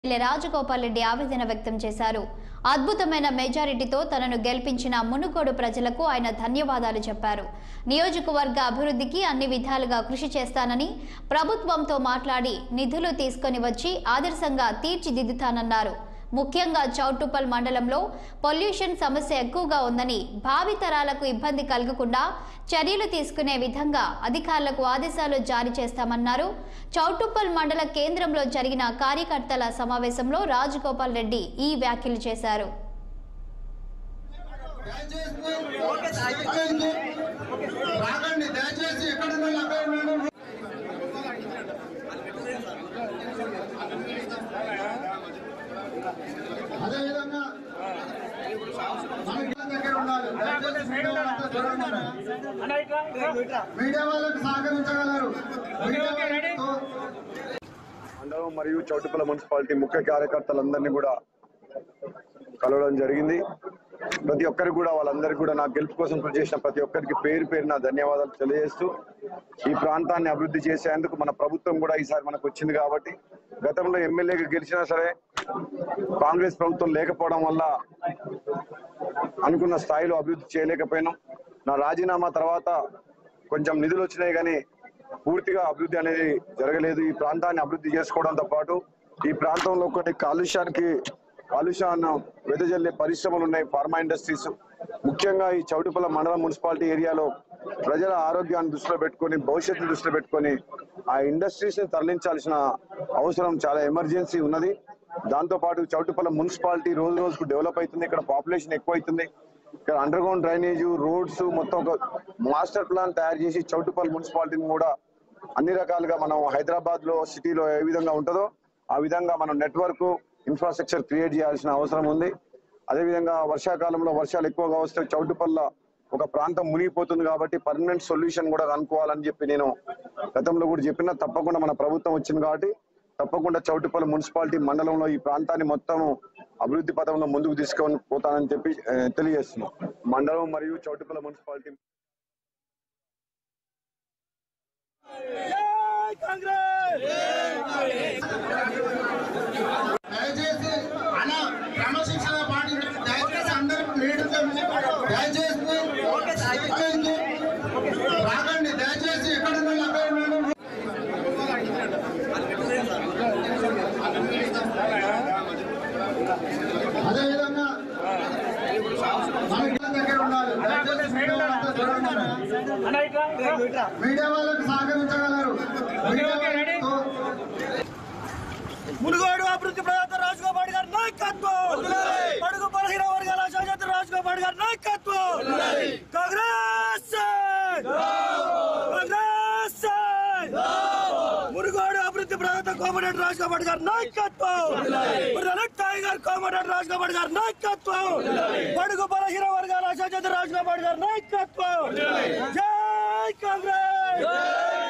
MLA Rajagopal Reddy ఆవేదన వ్యక్తం చేశారు అద్భుతమైన మెజారిటీతో తనను గెలిపించిన మునుగోడు ప్రజలకు ఆయన ధన్యవాదాలు చెప్పారు నియోజకవర్గ అభివృద్ధికి అన్ని విధాలుగా కృషి చేస్తానని ప్రభుత్వంతో మాట్లాడి నిధులు తీసుకొని వచ్చి ఆదర్శంగా తీర్చిదిద్దుతానన్నారు ముఖ్యంగా చౌటుప్పల్ మండలంలో పొల్యూషన్ సమస్య ఎక్కువగా ఉందని భావితరాలకు ఇబ్బంది కలగకుండా చర్యలు తీసుకునే విధంగా అధికారులకు ఆదేశాలు జారీ చేస్తామన్నారు చౌటుప్పల్ మండల కేంద్రంలో జరిగిన కార్యకర్తల సమావేశంలో రాజగోపాల్ రెడ్డి ఈ వ్యాఖ్యలు చేశారు రాకండి దయచేసి ఎక్కడ ఉండాలి అక్కడ ఉండండి అదేవిధంగా మన ఇళ్ళ దగ్గర ఉండాలి దయచేసి మీడియా వాళ్ళంతా దూరంగా ఉండండి. మీడియా వాళ్ళకి సహకరించగలరు మీడియా వాళ్ళతో మండలం మరియు చౌటుపల్ల మున్సిపాలిటీ ముఖ్య కార్యకర్తలందరినీ కూడా కలవడం జరిగింది ప్రతి ఒక్కరికి కూడా వాళ్ళందరికీ కూడా నా గెలుపు కోసం కృషి చేసిన ప్రతి ఒక్కరికి పేరు పేరు నా ధన్యవాదాలు తెలియజేస్తూ ఈ ప్రాంతాన్ని అభివృద్ధి చేసేందుకు మన ప్రభుత్వం కూడా ఈసారి మనకు వచ్చింది కాబట్టి గతంలో ఎమ్మెల్యేగా గెలిచినా సరే కాంగ్రెస్ ప్రభుత్వం లేకపోవడం వల్ల అనుకున్న స్థాయిలో అభివృద్ధి చేయలేకపోయినాం నా రాజీనామా తర్వాత కొంచెం నిధులు వచ్చినాయి కానీ పూర్తిగా అభివృద్ధి అనేది జరగలేదు ఈ ప్రాంతాన్ని అభివృద్ధి చేసుకోవడంతో పాటు ఈ ప్రాంతంలో కొన్ని కాలుష్యానికి కాలుష్యాన్ని వెదజల్లే పరిశ్రమలు ఉన్నాయి ఫార్మా ఇండస్ట్రీస్ ముఖ్యంగా ఈ చౌటుపల్ల మండలం మున్సిపాలిటీ ఏరియాలో ప్రజల ఆరోగ్యాన్ని దృష్టిలో పెట్టుకొని భవిష్యత్తును దృష్టిలో పెట్టుకొని ఆ ఇండస్ట్రీస్ ని తరలించాల్సిన అవసరం చాలా ఎమర్జెన్సీ ఉన్నది దాంతో పాటు చౌటుపల్ల మున్సిపాలిటీ రోజు రోజుకు డెవలప్ అవుతుంది ఇక్కడ పాపులేషన్ ఎక్కువ అవుతుంది ఇక్కడ అండర్ గ్రౌండ్ డ్రైనేజ్ రోడ్స్ మొత్తం ఒక మాస్టర్ ప్లాన్ తయారు చేసి చౌటుపల్లి మున్సిపాలిటీని కూడా అన్ని రకాలుగా మనం హైదరాబాద్ లో సిటీలో ఏ విధంగా ఉంటుందో ఆ విధంగా మనం నెట్వర్క్ ఇన్ఫ్రాస్ట్రక్చర్ క్రియేట్ చేయాల్సిన అవసరం ఉంది అదేవిధంగా వర్షాకాలంలో వర్షాలు ఎక్కువగా వస్తే చౌటుపల్ల ఒక ప్రాంతం మునిగిపోతుంది కాబట్టి పర్మనెంట్ సొల్యూషన్ కూడా కనుక్కోవాలని చెప్పి నేను గతంలో కూడా చెప్పిన తప్పకుండా మన ప్రభుత్వం వచ్చింది కాబట్టి తప్పకుండా చౌటుపల్లి మున్సిపాలిటీ మండలంలో ఈ ప్రాంతాన్ని మొత్తం అభివృద్ధి పథంలో ముందుకు తీసుకొని పోతానని చెప్పి ఆ, తెలియజేస్తున్నాం మండలం మరియు చౌటుపల్లి మున్సిపాలిటీ దయచేసి అలా క్రమశిక్షణ పాటించండి దయచేసి అందరూ మీడియా దయచేసి దయచేసి రాకండి దయచేసి ఎక్కడ ఉండాలి అక్కడ ఉండండి అదేవిధంగా మన ఇళ్ళ దగ్గర ఉండాలి దయచేసి మీడియా వాళ్ళంతా దూరంగా ఉండండి. మీడియా వాళ్ళకి సహకరించగలరు మీడియా వాళ్ళతో మునుగోడు అభివృద్ధి ప్రదాత రాజగోపాల్ గారి నాయకత్వం పడుగు బలహీన వర్గాల శాశ్వత రాజగోపాల్ గారి నాయకత్వం కాంగ్రెస్ కాంగ్రెస్ మునుగోడు అభివృద్ధి ప్రదాత కోమరెడ్డి రాజగోపాల్ గారి నాయకత్వం బుర్రలెట్ టైగర్ కోమరెడ్డి రాజగోపాల్ గారి నాయకత్వం పడుగు బలహీన వర్గాల శాశ్వత రాజగోపాల్ గారి నాయకత్వం జై కాంగ్రెస్